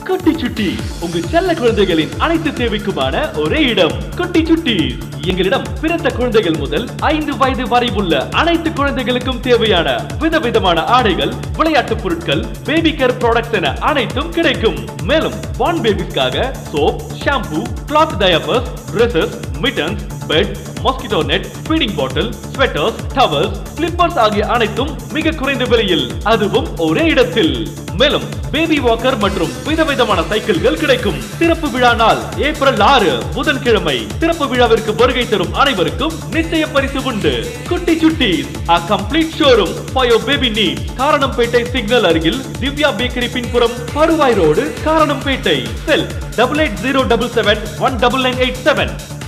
குட்டி சுட்டி உங்க செல்ல குழந்தைகளின் அனைத்து தேவைக்குமான ஒரே இடம் குட்டி சுட்டி எங்களிடம் பிறந்த குழந்தைகள் முதல் ஐந்து வயது வரை உள்ள அனைத்து குழந்தைகளுக்கும் தேவையான விதவிதமான ஆடைகள் விளையாட்டு பொருட்கள் பேபி கேர் ப்ராடக்ட்ஸ் என அனைத்தும் கிடைக்கும் மேலும் பான் பேபிஸ்க்காக soap shampoo cloth diapers dresses mittens bed mosquito net feeding bottle sweaters towels slippers ஆகிய அனைத்தும் மிக குறைந்த விலையில் அதுவும் ஒரே இடத்தில் மேலும் பேபி வாக்கர் மற்றும் விதவிதமான சைக்கிள்கள் கிடைக்கும் திறப்பு விழா நாள் ஏப்ரல் ஆறு புதன்கிழமை திறப்பு விழாவிற்கு வருகை தரும் அனைவருக்கும் நிச்சய பரிசு உண்டு குட்டி சுட்டி a complete showroom for your baby needs Karanampettai signal அருகில் திவ்யா பேக்கரி பின்புறம் Paruvai road Karanampettai cell double eight zero double seven one double nine eight seven